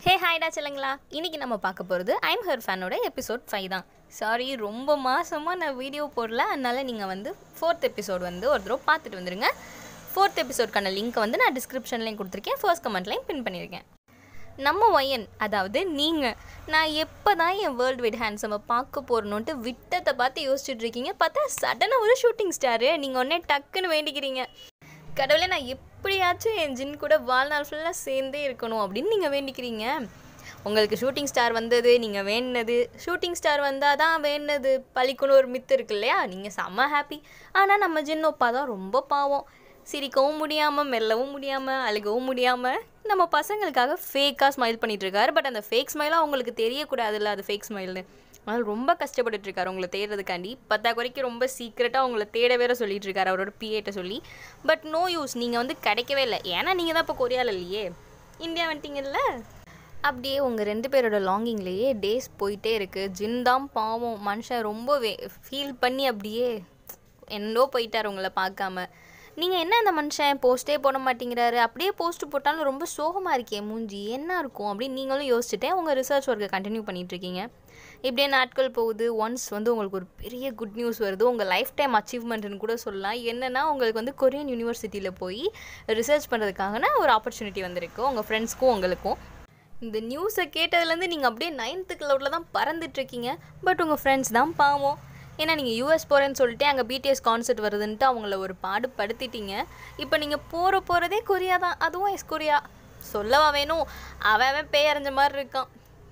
ஹே ஹாய்டா செல்லுங்களா இன்னைக்கு நம்ம பார்க்க போகிறது ஐம் ஹர் ஃபேனோட எபிசோட் ஃபைவ் தான் சாரி ரொம்ப மாசமாக நான் வீடியோ போடல அதனால நீங்கள் வந்து ஃபோர்த் எபிசோட் வந்து ஒரு தடவை பார்த்துட்டு வந்துடுங்க ஃபோர்த் எபிசோட்கான லிங்க்கை வந்து நான் டிஸ்கிரிப்ஷன்லையும் கொடுத்துருக்கேன் ஃபர்ஸ்ட் கமெண்ட்லையும் பின் பண்ணியிருக்கேன் நம்ம ஒயன் அதாவது நீங்கள் நான் எப்போ தான் என் வேர்ல்டு வைட் ஹேண்ட்ஸமை பார்க்க போகிறணுன்ட்டு விட்டத்தை பார்த்து யோசிச்சுட்டு இருக்கீங்க பார்த்தா சடனாக ஒரு ஷூட்டிங் ஸ்டாரு நீங்கள் உடனே டக்குன்னு வேண்டிக்கிறீங்க கடவுளே நான் எப்படியாச்சும் என் ஜின் கூட வாழ்நாள் ஃபுல்லாக சேர்ந்தே இருக்கணும் அப்படின்னு நீங்கள் வேண்டிக்கிறீங்க உங்களுக்கு ஷூட்டிங் ஸ்டார் வந்தது நீங்கள் வேண்டினது ஷூட்டிங் ஸ்டார் வந்தால் தான் வேண்டினது பழிக்குன்னு ஒரு மித்து இருக்கு இல்லையா நீங்கள் செம்ம ஹாப்பி ஆனால் நம்ம ஜின் ஒப்பா தான் ரொம்ப பாவம் சிரிக்கவும் முடியாமல் மெல்லவும் முடியாமல் அழுகவும் முடியாமல் நம்ம பசங்களுக்காக ஃபேக்காக ஸ்மைல் பண்ணிட்டு இருக்காரு பட் அந்த ஃபேக் ஸ்மைலாக அவங்களுக்கு தெரியக்கூடாதுல்ல அது ஃபேக் ஸ்மைல்னு அதனால் ரொம்ப கஷ்டப்பட்டுட்டு இருக்காரு உங்களை தேடுறதுக்காண்டி பத்தா குறைக்கு ரொம்ப சீக்கிரட்டாக உங்களை தேட வேற சொல்லிட்டு இருக்காரு அவரோட பிஏட்ட சொல்லி பட் நோ யூஸ் நீங்கள் வந்து கிடைக்கவே இல்லை ஏன்னா நீங்கள் தான் இப்போ கொரியாவில் இல்லையே இந்தியா வந்துட்டீங்கல்ல அப்படியே உங்கள் ரெண்டு பேரோட லாங்கிங்லேயே டேஸ் போயிட்டே இருக்குது ஜின் தான் பாவம் மனுஷன் ரொம்ப ஃபீல் பண்ணி அப்படியே என்னோ போயிட்டார் உங்களை பார்க்காம நீங்கள் என்ன இந்த மனுஷன் போஸ்ட்டே போட மாட்டேங்கிறாரு அப்படியே போஸ்ட் போட்டாலும் ரொம்ப சோகமாக இருக்கே மூஞ்சி என்ன இருக்கும் அப்படின்னு நீங்களும் யோசிச்சுட்டே உங்கள் ரிசர்ச் ஒர்க்கை கண்டினியூ பண்ணிட்டு இருக்கீங்க இப்படியே நாட்கள் போகுது ஒன்ஸ் வந்து உங்களுக்கு ஒரு பெரிய குட் நியூஸ் வருது உங்கள் லைஃப் டைம் அச்சீவ்மெண்ட்னு கூட சொல்லலாம் என்னென்னா உங்களுக்கு வந்து கொரியன் யூனிவர்சிட்டியில் போய் ரிசர்ச் பண்ணுறதுக்கான ஒரு ஆப்பர்ச்சுனிட்டி வந்திருக்கு உங்கள் ஃப்ரெண்ட்ஸ்க்கும் உங்களுக்கும் இந்த நியூஸை கேட்டதுலேருந்து நீங்கள் அப்படியே நைன்த்து கிளவுடில் தான் பறந்துட்டுருக்கீங்க பட் உங்கள் ஃப்ரெண்ட்ஸ் தான் பாவம் ஏன்னா நீங்கள் யூஎஸ் போகிறேன்னு சொல்லிட்டு அங்கே பிடிஎஸ் கான்சர்ட் வருதுன்ட்டு அவங்கள ஒரு பாடு படுத்திட்டீங்க இப்போ நீங்கள் போகிற போகிறதே கொரியா தான் அதுவும் எஸ் கொரியா சொல்லவா வேணும் அவன் அவன் பேய் அரைஞ்ச மாதிரி இருக்கான்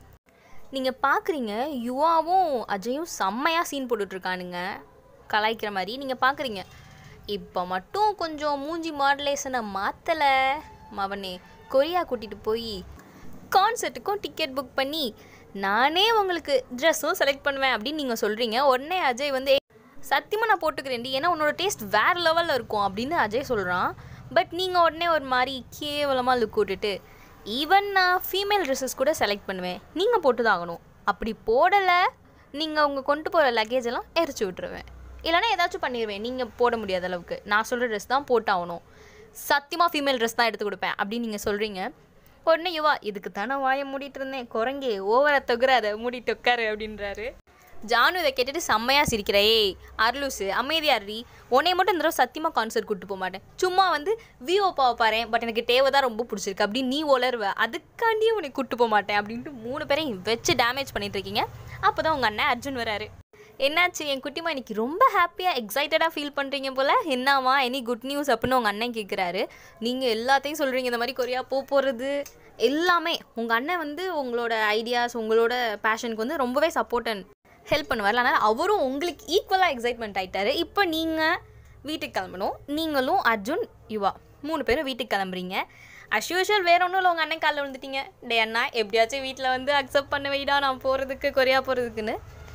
நீங்கள் பார்க்குறீங்க யுவாவும் அஜயும் செம்மையாக சீன் போட்டுட்ருக்கானுங்க கலாய்க்கிற மாதிரி நீங்கள் பார்க்குறீங்க இப்போ மட்டும் கொஞ்சம் மூஞ்சி மாடுலேஷனை மாற்றலை மவனே கொரியா கூட்டிகிட்டு போய் கான்சர்ட்டுக்கும் டிக்கெட் புக் பண்ணி நானே உங்களுக்கு ட்ரெஸ்ஸும் செலக்ட் பண்ணுவேன் அப்படின்னு நீங்கள் சொல்கிறீங்க உடனே அஜய் வந்து சத்தியமாக நான் போட்டுக்கிறேன்டி ஏன்னா உன்னோட டேஸ்ட் வேறு லெவலில் இருக்கும் அப்படின்னு அஜய் சொல்கிறான் பட் நீங்கள் உடனே ஒரு மாதிரி கேவலமாக லுக் விட்டுட்டு ஈவன் நான் ஃபீமேல் ட்ரெஸ்ஸஸ் கூட செலக்ட் பண்ணுவேன் நீங்கள் போட்டு தான் ஆகணும் அப்படி போடலை நீங்கள் உங்கள் கொண்டு போகிற லக்கேஜ் எல்லாம் எரிச்சு விட்டுருவேன் இல்லைனா ஏதாச்சும் பண்ணிடுவேன் நீங்கள் போட முடியாத அளவுக்கு நான் சொல்கிற ட்ரெஸ் தான் போட்டாகணும் சத்தியமாக ஃபீமேல் ட்ரெஸ் தான் எடுத்து கொடுப்பேன் அப்படின்னு நீங்கள் சொல்கிறீங்க உடனே யுவா இதுக்கு தானே வாயை மூடிட்டு இருந்தேன் குரங்கே ஓவரை தொகுற அதை மூடிட்டு உட்காரு அப்படின்றாரு ஜானு இதை கேட்டுட்டு செம்மையாக சிரிக்கிற ஏய் அர்லூஸு அமைதியாரி உன்னைய மட்டும் இந்த தடவை சத்தியமாக கான்சர்ட் கூப்பிட்டு போக மாட்டேன் சும்மா வந்து விஓ பாவ பாரு பட் எனக்கு தேவை தான் ரொம்ப பிடிச்சிருக்கு அப்படின்னு நீ உளருவ அதுக்காண்டியே உன்னை கூப்பிட்டு போக மாட்டேன் அப்படின்ட்டு மூணு பேரையும் வச்சு டேமேஜ் பண்ணிட்டு இருக்கீங்க அப்போ தான் உங்கள் அண்ணன் அர்ஜுன் வராரு என்னாச்சு என் குட்டிமா இன்னைக்கு ரொம்ப ஹாப்பியாக எக்ஸைட்டடாக ஃபீல் பண்ணுறீங்க போல் என்னவா எனி குட் நியூஸ் அப்படின்னு உங்கள் அண்ணன் கேட்குறாரு நீங்கள் எல்லாத்தையும் சொல்கிறீங்க இந்த மாதிரி கொரியா போக போகிறது எல்லாமே உங்கள் அண்ணன் வந்து உங்களோட ஐடியாஸ் உங்களோட பேஷனுக்கு வந்து ரொம்பவே சப்போர்ட் அண்ட் ஹெல்ப் பண்ணுவார் அதனால் அவரும் உங்களுக்கு ஈக்குவலாக எக்ஸைட்மெண்ட் ஆகிட்டாரு இப்போ நீங்கள் வீட்டுக்கு கிளம்பணும் நீங்களும் அர்ஜுன் யுவா மூணு பேரும் வீட்டுக்கு கிளம்புறீங்க அஸ் யூஷுவல் வேற ஒன்றும் இல்லை உங்கள் அண்ணன் காலில் விழுந்துட்டீங்க டே அண்ணா எப்படியாச்சும் வீட்டில் வந்து அக்செப்ட் பண்ண வைடா நான் போகிறதுக்கு கொரியா போகிறதுக்குன்னு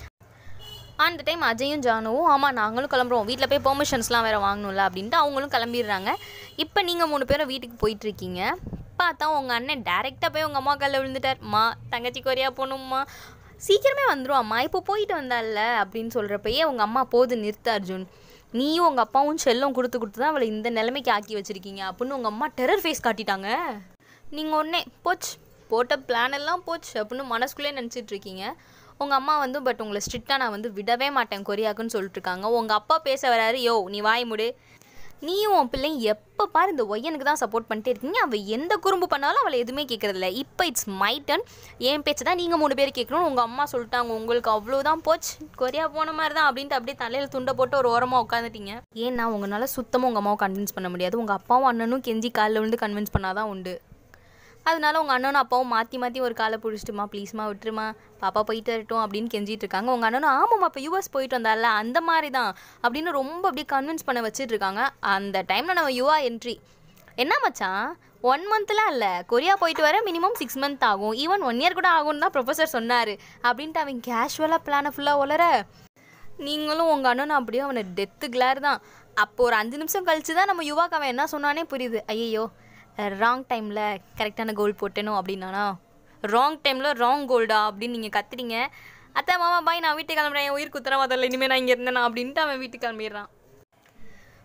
அந்த டைம் அஜயும் ஜானுவும் ஆமாம் நாங்களும் கிளம்புறோம் வீட்டில் போய் பெர்மிஷன்ஸ்லாம் வேறு வாங்கணும்ல அப்படின்ட்டு அவங்களும் கிளம்பிடுறாங்க இப்போ நீங்கள் மூணு பேரும் வீட்டுக்கு போயிட்டுருக்கீங்க பார்த்தா உங்கள் அண்ணன் டேரெக்டாக போய் உங்கள் அம்மா காலில் விழுந்துட்டார் மா தங்கச்சி கொரியா போகணும்மா சீக்கிரமே வந்துருவாம்மா இப்போ போயிட்டு வந்தால அப்படின்னு சொல்கிறப்பயே உங்கள் அம்மா போது நிறுத்த அர்ஜுன் நீயும் உங்கள் அப்பாவும் செல்லம் கொடுத்து கொடுத்து தான் அவளை இந்த நிலைமைக்கு ஆக்கி வச்சுருக்கீங்க அப்படின்னு உங்கள் அம்மா டெரர் ஃபேஸ் காட்டிட்டாங்க நீங்கள் உடனே போச்சு போட்ட பிளான் எல்லாம் போச்சு அப்படின்னு மனசுக்குள்ளே நினச்சிட்டு இருக்கீங்க உங்கள் அம்மா வந்து பட் உங்களை ஸ்ட்ரிக்டாக நான் வந்து விடவே மாட்டேன் கொரியாக்குன்னு சொல்லிட்டு இருக்காங்க உங்கள் அப்பா பேச வராரு யோ நீ வாய் முடு நீயும் உன் பிள்ளையும் எப்போ பாரு இந்த ஒய்யனுக்கு தான் சப்போர்ட் பண்ணிட்டே இருக்கீங்க அவள் எந்த குறும்பு பண்ணாலும் அவளை எதுவுமே கேட்கறதில்ல இப்போ இட்ஸ் மை டர்ன் என் பேச்சு தான் நீங்கள் மூணு பேர் கேட்கணும் உங்கள் அம்மா சொல்லிட்டாங்க உங்களுக்கு அவ்வளோதான் போச்சு கொரியா போன மாதிரி தான் அப்படின்ட்டு அப்படியே தலையில் துண்டை போட்டு ஒரு ஓரமாக உட்காந்துட்டீங்க ஏன்னா உங்களால் சுத்தமாக உங்கள் அம்மாவை கன்வின்ஸ் பண்ண முடியாது உங்கள் அப்பாவும் அண்ணனும் கெஞ்சி காலில் விழுந்து கன்வின்ஸ் பண்ணாதான் உண்டு அதனால உங்கள் அண்ணனும் அப்பாவும் மாற்றி மாற்றி ஒரு காலை பிடிச்சிட்டுமா ப்ளீஸ்மா விட்டுருமா பாப்பா போயிட்டு வரட்டும் அப்படின்னு கெஞ்சிட்டு இருக்காங்க உங்கள் அண்ணனும் ஆமாம்மா இப்போ யூஎஸ் போயிட்டு வந்தால அந்த மாதிரி தான் அப்படின்னு ரொம்ப அப்படியே கன்வின்ஸ் பண்ண வச்சுட்டு இருக்காங்க அந்த டைமில் நம்ம யுவா என்ட்ரி என்ன மச்சான் ஒன் மந்த்லாம் இல்லை கொரியா போயிட்டு வர மினிமம் சிக்ஸ் மந்த் ஆகும் ஈவன் ஒன் இயர் கூட ஆகும்னு தான் ப்ரொஃபஸர் சொன்னார் அப்படின்ட்டு அவன் கேஷுவலாக பிளானை ஃபுல்லாக வளர நீங்களும் உங்கள் அண்ணனும் அப்படியே அவனை டெத்து கிளார் தான் அப்போ ஒரு அஞ்சு நிமிஷம் கழிச்சு தான் நம்ம யுவாக்கு அவன் என்ன சொன்னானே புரியுது ஐயையோ ராங் டைமில் கரெக்டான கோல் போட்டேனோ அப்படின்னானா ராங் டைமில் ராங் கோல்டா அப்படின்னு நீங்கள் கத்துறீங்க அத்தை மாமா பாய் நான் வீட்டுக்கு கிளம்புறேன் என் உயிர் குத்துற முதல்ல இனிமேல் நான் இங்கே இருந்தேனா அப்படின்ட்டு அவன் வீட்டுக்கு கிளம்பிடுறான்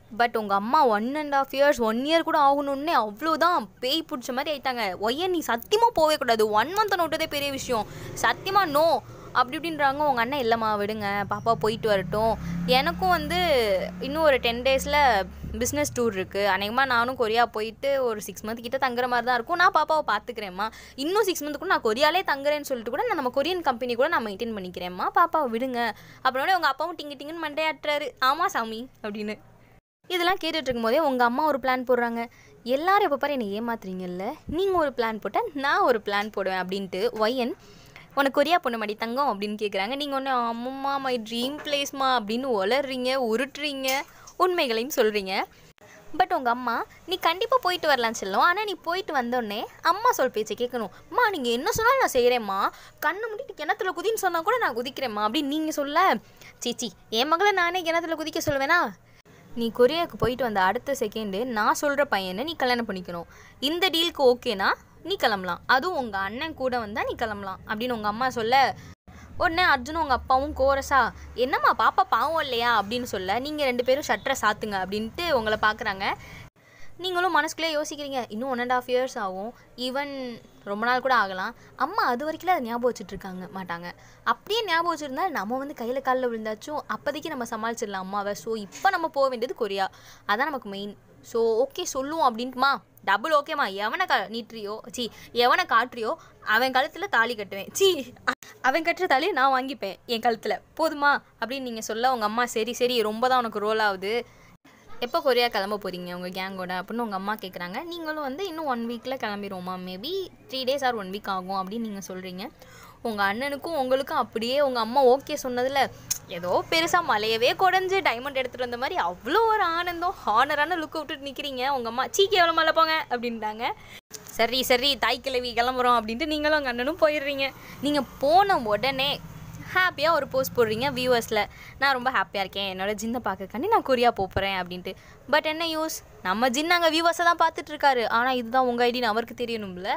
பட் உங்கள் அம்மா one and half years one year கூட ஆகணுன்னே அவ்வளோதான் பேய் பிடிச்ச மாதிரி ஆயிட்டாங்க ஒய்யன் நீ சத்தியமாக போகவே கூடாது ஒன் மந்த் நோட்டதே பெரிய விஷயம் சத்தியமாக நோ அப்படி இப்படின்றாங்க உங்கள் அண்ணன் இல்லைம்மா விடுங்க பாப்பா போயிட்டு வரட்டும் எனக்கும் வந்து இன்னும் ஒரு டென் டேஸில் பிஸ்னஸ் டூர் இருக்குது அநேகமாக நானும் கொரியா போயிட்டு ஒரு சிக்ஸ் மந்த் கிட்ட தங்குற மாதிரி தான் இருக்கும் நான் பாப்பாவை பார்த்துக்கிறேம்மா இன்னும் சிக்ஸ் மந்த் கூட நான் கொரியாலே தங்குறேன்னு சொல்லிட்டு கூட நான் நம்ம கொரியன் கம்பெனி கூட நான் மெயின்டைன் பண்ணிக்கிறேம்மா பாப்பாவை விடுங்க அப்புறம் உங்கள் அப்பாவும் டிங்கு டிங்குன்னு மண்டையாட்டுறாரு ஆமாம் சாமி அப்படின்னு இதெல்லாம் கேட்டுட்டு இருக்கும்போதே உங்கள் அம்மா ஒரு பிளான் போடுறாங்க எல்லாரும் எப்போ பாரு என்னை ஏமாத்துறீங்கல்ல நீங்கள் ஒரு பிளான் போட்டால் நான் ஒரு பிளான் போடுவேன் அப்படின்ட்டு ஒய்யன் உனக்கு கொரியா பொண்ணு மாடி தங்கம் அப்படின்னு கேட்குறாங்க நீங்கள் ஒன்று அம்மம்மா மை ட்ரீம் பிளேஸ்மா அப்படின்னு உளறீங்க உருட்டுறீங்க உண்மைகளையும் சொல்கிறீங்க பட் உங்கள் அம்மா நீ கண்டிப்பாக போயிட்டு வரலாம் செல்லும் ஆனால் நீ போயிட்டு வந்தோடனே அம்மா சொல் பேச்சை கேட்கணும் அம்மா நீங்கள் என்ன சொன்னாலும் நான் செய்கிறேம்மா கண்ணை மூடிட்டு கிணத்துல குதின்னு சொன்னால் கூட நான் குதிக்கிறேம்மா அப்படின்னு நீங்கள் சொல்ல சீச்சி என் மகளை நானே கிணத்துல குதிக்க சொல்லுவேனா நீ கொரியாவுக்கு போயிட்டு வந்த அடுத்த செகண்டு நான் சொல்கிற பையனை நீ கல்யாணம் பண்ணிக்கணும் இந்த டீலுக்கு ஓகேனா நீ கிளம்பலாம் அதுவும் உங்கள் அண்ணன் கூட வந்தால் நீ கிளம்பலாம் அப்படின்னு உங்கள் அம்மா சொல்ல உடனே அர்ஜுனும் உங்கள் அப்பாவும் கோரஸா என்னம்மா பாப்பா பாவம் இல்லையா அப்படின்னு சொல்ல நீங்கள் ரெண்டு பேரும் ஷட்டரை சாத்துங்க அப்படின்ட்டு உங்களை பார்க்குறாங்க நீங்களும் மனசுக்குள்ளே யோசிக்கிறீங்க இன்னும் ஒன் அண்ட் ஆஃப் இயர்ஸ் ஆகும் ஈவன் ரொம்ப நாள் கூட ஆகலாம் அம்மா அது வரைக்கும் அதை ஞாபகம் வச்சுட்டு இருக்காங்க மாட்டாங்க அப்படியே ஞாபகம் வச்சுருந்தா நம்ம வந்து கையில் காலில் விழுந்தாச்சும் அப்போதைக்கு நம்ம சமாளிச்சிடலாம் அம்மாவை ஸோ இப்போ நம்ம போக வேண்டியது கொரியா அதான் நமக்கு மெயின் ஸோ ஓகே சொல்லுவோம் அப்படின்ட்டுமா டபுள் ஓகேம்மா எவனை க நீட்டுறியோ சி எவனை காட்டுறியோ அவன் கழுத்தில் தாலி கட்டுவேன் சி அவன் கட்டுற தாலியை நான் வாங்கிப்பேன் என் கழுத்தில் போதுமா அப்படின்னு நீங்கள் சொல்ல உங்கள் அம்மா சரி சரி ரொம்ப தான் உனக்கு ரோல் ஆகுது எப்போ கொரியா கிளம்ப போகிறீங்க உங்கள் கேங்கோட அப்படின்னு உங்கள் அம்மா கேட்குறாங்க நீங்களும் வந்து இன்னும் ஒன் வீக்கில் கிளம்பிடுவோமா maybe three days or one week ஆகும் அப்படின்னு நீங்கள் சொல்கிறீங்க உங்கள் அண்ணனுக்கும் உங்களுக்கும் அப்படியே உங்கள் அம்மா ஓகே சொன்னதில் ஏதோ பெருசாக மலையவே குடஞ்சு டைமண்ட் எடுத்துகிட்டு வந்த மாதிரி அவ்வளோ ஒரு ஆனந்தம் ஹானரான லுக்கை விட்டுட்டு நிற்கிறீங்க உங்கள் அம்மா சீக்கி எவ்வளோ மலை போங்க அப்படின்ட்டாங்க சரி சரி தாய் கிழவி கிளம்புறோம் அப்படின்ட்டு நீங்களும் உங்கள் அண்ணனும் போயிடுறீங்க நீங்கள் போன உடனே ஹாப்பியாக ஒரு போஸ்ட் போடுறீங்க வியூவர்ஸில் நான் ரொம்ப ஹாப்பியாக இருக்கேன் என்னோட ஜின்னை பார்க்கக்காண்டி நான் கொரியா போகிறேன் அப்படின்ட்டு பட் என்ன யூஸ் நம்ம ஜின் அங்கே வியூவர்ஸை தான் பார்த்துட்டு இருக்காரு ஆனால் இதுதான் உங்கள் ஐடின்னு அவருக்கு தெரியணும்ல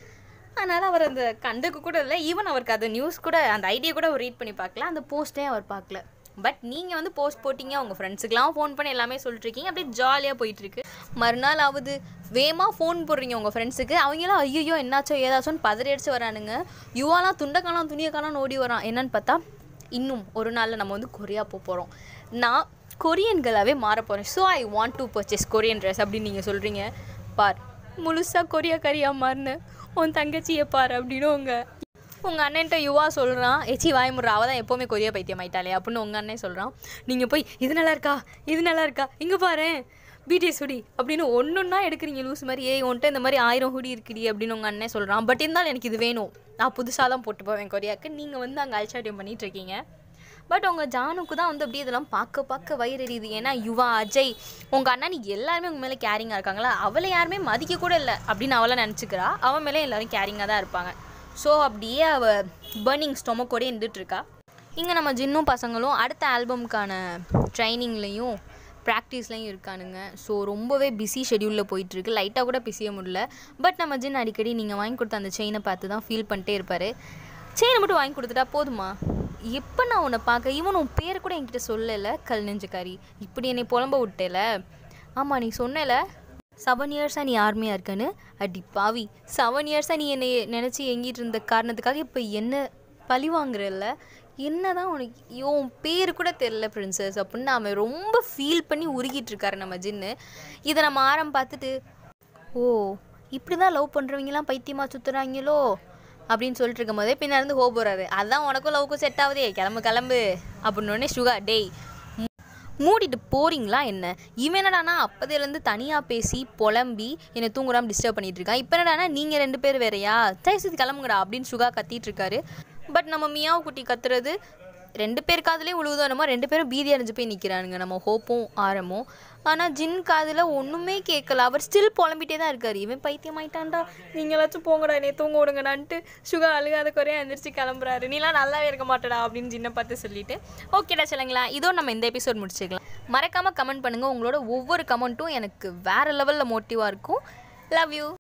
அதனால் அவர் அந்த கண்டுக்கு கூட இல்லை ஈவன் அவருக்கு அது நியூஸ் கூட அந்த ஐடியா கூட அவர் ரீட் பண்ணி பார்க்கல அந்த போஸ்ட்டே அவர் பார்க்கல பட் நீங்கள் வந்து போஸ்ட் போட்டிங்க உங்கள் ஃப்ரெண்ட்ஸுக்கெலாம் ஃபோன் பண்ணி எல்லாமே சொல்லிட்டுருக்கீங்க அப்படியே ஜாலியாக போயிட்டுருக்கு மறுநாள் ஆகுது வேகமாக ஃபோன் போடுறீங்க உங்கள் ஃப்ரெண்ட்ஸுக்கு அவங்களாம் ஐயோ என்னாச்சோ ஏதாச்சோன்னு பதறி அடிச்சு வரானுங்க யுவாலாம் துண்டை காணாம் துணியை காணாம் ஓடி வரான் என்னன்னு பார்த்தா இன்னும் ஒரு நாளில் நம்ம வந்து கொரியா போக போகிறோம் நான் கொரியன்களாகவே மாற போகிறேன் so I want to purchase Korean dress அப்படின்னு நீங்கள் சொல்கிறீங்க பார் முழுசாக கொரியா கரியாக மாறின உன் தங்கச்சியை பார் அப்படின்னு உங்கள் உங்கள் அண்ணன்ட்ட யுவா சொல்கிறான் எச்சி வாய்முறை அவள் தான் எப்போவுமே கொரியா பைத்தியம் ஆயிட்டாளே அப்படின்னு உங்கள் அண்ணன் சொல்கிறான் நீங்கள் போய் இது நல்லா இருக்கா இது நல்லா இருக்கா இங்கே பாரு பிடிஎஸ் ஹுடி அப்படின்னு ஒன்று ஒன்றா எடுக்கிறீங்க லூஸ் மாதிரி ஏய் உன்ட்ட இந்த மாதிரி ஆயிரம் ஹுடி இருக்குடி அப்படின்னு உங்கள் அண்ணன் சொல்கிறான் பட் இருந்தாலும் எனக்கு இது வேணும் நான் புதுசாக தான் போட்டு போவேன் கொரியாவுக்கு நீங்கள் வந்து அங்கே அல்சாட்டியம் பண்ணிட்டு இருக்கீங்க பட் உங்கள் ஜானுக்கு தான் வந்து அப்படியே இதெல்லாம் பார்க்க பார்க்க வயிறு எரியுது ஏன்னா யுவா அஜய் உங்கள் அண்ணன் எல்லாருமே உங்கள் மேலே கேரிங்காக இருக்காங்களா அவளை யாருமே மதிக்க கூட இல்லை அப்படின்னு அவளை நினச்சிக்கிறா அவன் மேலே எல்லாரும் கேரிங்காக தான் இருப்பாங்க ஸோ அப்படியே அவள் பர்னிங் ஸ்டொமக்கோடே இருந்துகிட்ருக்கா இங்கே நம்ம ஜின்னும் பசங்களும் அடுத்த ஆல்பம்க்கான ட்ரைனிங்லேயும் ப்ராக்டிஸ்லையும் இருக்கானுங்க ஸோ ரொம்பவே பிஸி ஷெடியூலில் போயிட்டுருக்கு லைட்டாக கூட பிஸிய முடியல பட் நம்ம ஜின் அடிக்கடி நீங்கள் வாங்கி கொடுத்த அந்த செயினை பார்த்து தான் ஃபீல் பண்ணிட்டே இருப்பார் செயினை மட்டும் வாங்கி கொடுத்துட்டா போதுமா எப்போ நான் உன்னை பார்க்க ஈவன் உன் பேர் கூட என்கிட்ட சொல்லலை கல் நெஞ்சுக்காரி இப்படி என்னை புலம்ப விட்டேல ஆமாம் நீ சொன்னல செவன் இயர்ஸாக நீ ஆர்மியாக இருக்கன்னு அடி பாவி செவன் இயர்ஸாக நீ என்னை நினச்சி எங்கிட்டு இருந்த காரணத்துக்காக இப்போ என்ன பழி வாங்குறல்ல என்ன தான் உனக்கு ஐயோ, உன் பேர் கூட தெரில பிரின்சஸ் அப்படின்னு அவன் ரொம்ப ஃபீல் பண்ணி உருகிட்டு இருக்காரு நம்ம ஜின்னு இதை நம்ம ஆரம் பார்த்துட்டு ஓ இப்படி தான் லவ் பண்ணுறவங்கலாம் பைத்தியமாக சுற்றுறாங்களோ அப்படின்னு சொல்லிட்டு இருக்கும் போதே பின்ன இருந்து ஹோ போகிறாரு அதான் உனக்கும் லவ்க்கும் செட் ஆகுதே கிளம்பு கிளம்பு அப்படின்னோடனே சுகா டேய் மூடிட்டு போறீங்களா என்ன இவன் என்னடானா அப்போதையிலேருந்து தனியாக பேசி புலம்பி என்னை தூங்குறாம டிஸ்டர்ப் பண்ணிட்டு இருக்கான் இப்போ என்னடானா நீங்கள் ரெண்டு பேர் வேறயா தயவுசெய்து கிளம்புங்கடா அப்படின்னு சுகா கத்திட்டு இருக்காரு பட் நம்ம மியாவு குட்டி கத்துறது ரெண்டு பேர் காதுலேயும் உழுவுதோ என்னமோ ரெண்டு பேரும் பீதி அடைஞ்சு போய் நிற்கிறானுங்க நம்ம ஹோப்பும் ஆரமும் ஆனால் ஜின் காதில் ஒன்றுமே கேட்கல அவர் ஸ்டில் புலம்பிட்டே தான் இருக்காரு இவன் பைத்தியமாயிட்டான்டா நீங்களாச்சும் போங்கடா என்னை தூங்க விடுங்கடான்ட்டு சுகா அழுகாத குறையா எந்திரிச்சு கிளம்புறாரு நீலாம் நல்லாவே இருக்க மாட்டடா அப்படின்னு ஜின்னை பார்த்து சொல்லிட்டு ஓகேடா சொல்லுங்களா இதோ நம்ம இந்த எபிசோட் முடிச்சுக்கலாம் மறக்காமல் கமெண்ட் பண்ணுங்கள் உங்களோட ஒவ்வொரு கமெண்ட்டும் எனக்கு வேறு லெவலில் மோட்டிவாக இருக்கும் லவ் யூ